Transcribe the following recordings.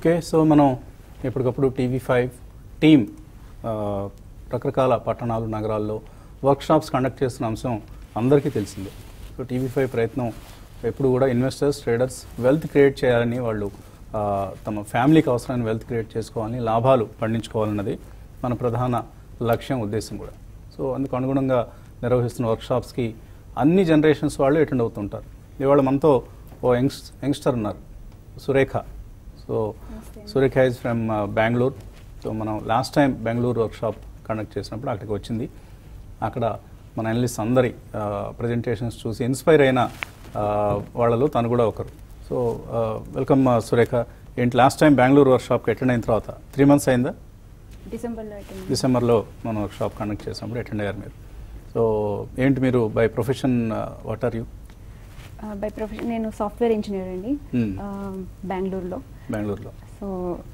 Okay so మనం ఎప్పటికప్పుడు TV five team రకరకాల పట్టణాలు నగరాల్లో వర్క్షాప్స్ కండక్ట్ చేస్తున్న అంశం అందరికీ తెలిసిందే సో టీవీ ఫైవ్ ప్రయత్నం ఎప్పుడు కూడా ఇన్వెస్టర్స్ ట్రేడర్స్ వెల్త్ క్రియేట్ చేయాలని వాళ్ళు ఆ, తమ ఫ్యామిలీకి అవసరమైన వెల్త్ క్రియేట్ చేసుకోవాలని లాభాలు పండించుకోవాలన్నది మన ప్రధాన లక్ష్యం ఉద్దేశం కూడా సో అందుకు అనుగుణంగా నిర్వహిస్తున్న వర్క్షాప్స్కి అన్ని జనరేషన్స్ వాళ్ళు అటెండ్ అవుతుంటారు ఇవాళ మనతో ఓ యంగ్స్ యంగ్స్టర్ ఉన్నారు Surekha so Surekha is from Bengaluru so మనం last time Bengaluru workshop conduct చేసినప్పుడు అక్కడికి వచ్చింది అక్కడ మన అనలిస్ట్ అందరి ప్రజెంటేషన్స్ చూసి ఇన్స్పైర్ అయిన ఆ, వాళ్ళలో తను కూడా ఒకరు సో వెల్కమ్ సురేఖ ఏంటి లాస్ట్ టైం బెంగళూరు వర్క్షాప్కి అటెండ్ అయిన తర్వాత త్రీ మంత్స్ అయిందా డిసెంబర్లో అటెండ్ డిసెంబర్లో మనం వర్క్షాప్ కండక్ట్ చేసినప్పుడు అటెండ్ అయ్యారు మీరు సో ఏంటి మీరు by profession what are you by profession నేను సాఫ్ట్వేర్ ఇంజనీర్ అండి Hmm. బెంగళూరులో బెంగళూరులో సో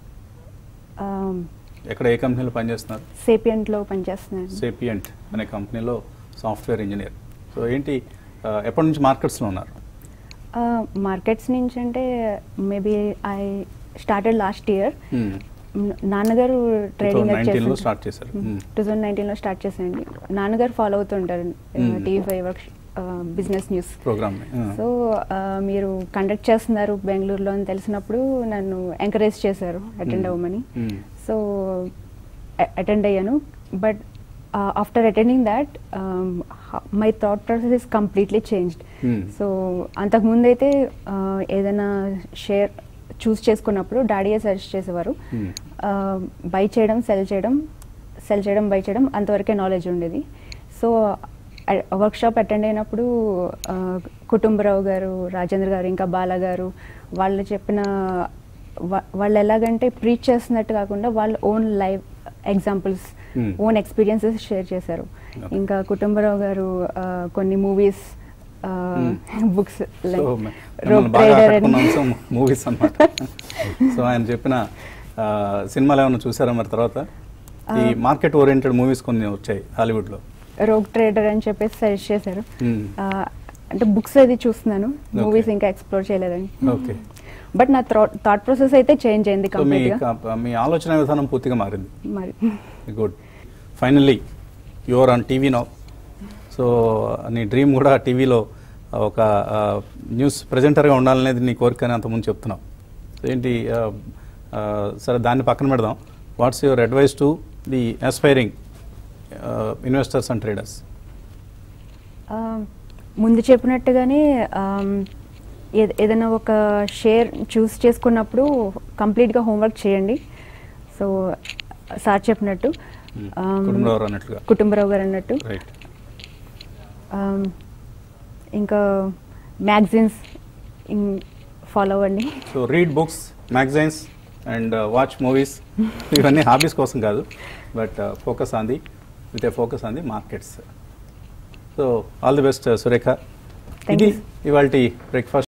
ఎక్కడ ఏ కంపెనీలో పనిచేస్తున్నారు సేపియంట్లో పనిచేస్తున్నాను సేపియంట్ అనే కంపెనీలో సాఫ్ట్వేర్ ఇంజనీర్ సో ఏంటి ఆ, ఎప్పటి నుంచి మార్కెట్స్లో ఉన్నారు మార్కెట్స్ నుంచి అంటే maybe I started last year Hmm. నాన్నగారు ట్రేడింగ్ 2019 లో start చేశారు. Hmm. టూ థౌజండ్ నైన్టీన్లో స్టార్ట్ చేశానండి నాన్నగారు ఫాలో అవుతుంటారు Hmm. TV five work business news programme so మీరు కండక్ట్ చేస్తున్నారు బెంగళూరులో అని తెలిసినప్పుడు నన్ను ఎంకరేజ్ చేశారు అటెండ్ అవ్వమని సో అటెండ్ అయ్యాను but after attending that my thought process is completely changed Hmm. So అంతకుముందు అయితే ఏదైనా షేర్ చూస్ చేసుకున్నప్పుడు డాడీయే సజెస్ట్ చేసేవారు Hmm. బై చేయడం సెల్ చేయడం సెల్ చేయడం బై చేయడం అంతవరకే నాలెడ్జ్ ఉండేది సో వర్క్షాప్ అటెండ్ అయినప్పుడు ఆ, కుటుంబరావు గారు రాజేంద్ర గారు ఇంకా బాల గారు వాళ్ళు చెప్పిన వా- వాళ్ళు ఎలాగంటే ప్రీచ్ చేస్తున్నట్టు కాకుండా వాళ్ళ own live examples Hmm. Own experiences share చేశారు Okay. ఇంకా కుటుంబరావు గారు ఆ, కొన్ని movies Hmm. Books so like మిమ్మల్ని రోప్ బాగా ట్రేడర్ ఆకట్టుకున్న అంశం మూవీస్ అన్నమాట సో ఆయన చెప్పిన ఆ, సినిమాలు ఏమైనా చూసారా మరి తర్వాత ఈ మార్కెట్ ఓరియంటెడ్ మూవీస్ కొన్ని వచ్చాయి హాలీవుడ్లో రోగ్ ట్రేడర్ అని చెప్పేసి సజెస్ట్ చేశారు Hmm. ఆ, అంటే బుక్స్ అది చూస్తున్నాను మూవీస్ Okay. ఇంకా ఎక్స్ప్లోర్ చేయలేదండి ఓకే బట్ నా థాట్ ప్రాసెస్ అయితే చేంజ్ అయింది సో మీ కంప్లీట్ గా క- మీ ఆలోచన విధానం పూర్తిగా మారింది మరి good finally your on TV now so నీ డ్రీమ్ కూడా టీవీలో ఒక న్యూస్ ప్రజెంటర్గా ఉండాలనేది నీ కోరిక అని అంతకుముందు చెప్తున్నావు సో ఏంటి ఆ, ఆ, సరే దాన్ని పక్కన పెడదాం what's your advice to the aspiring investors and traders ఆ, ముందు చెప్పినట్టుగానే ఆమ్, ఏద- ఏదైనా ఒక షేర్ చూస్ చేసుకున్నప్పుడు కంప్లీట్గా హోంవర్క్ చేయండి సో సార్ చెప్పినట్టు ఆమ్, కుటుంబరావు అన్నట్లుగా కుటుంబరావు గారు అన్నట్టు రైట్ ఆమ్, ఇంకా మ్యాగజైన్స్ ఫాలో అవ్వండి so read books magazines and watch movies ఇవన్నీ హాబీస్ కోసం కాదు but focus on the with a focus on the markets so all the best Surekha Thank ఇది you. ఇవాళ బ్రేక్ఫాస్ట్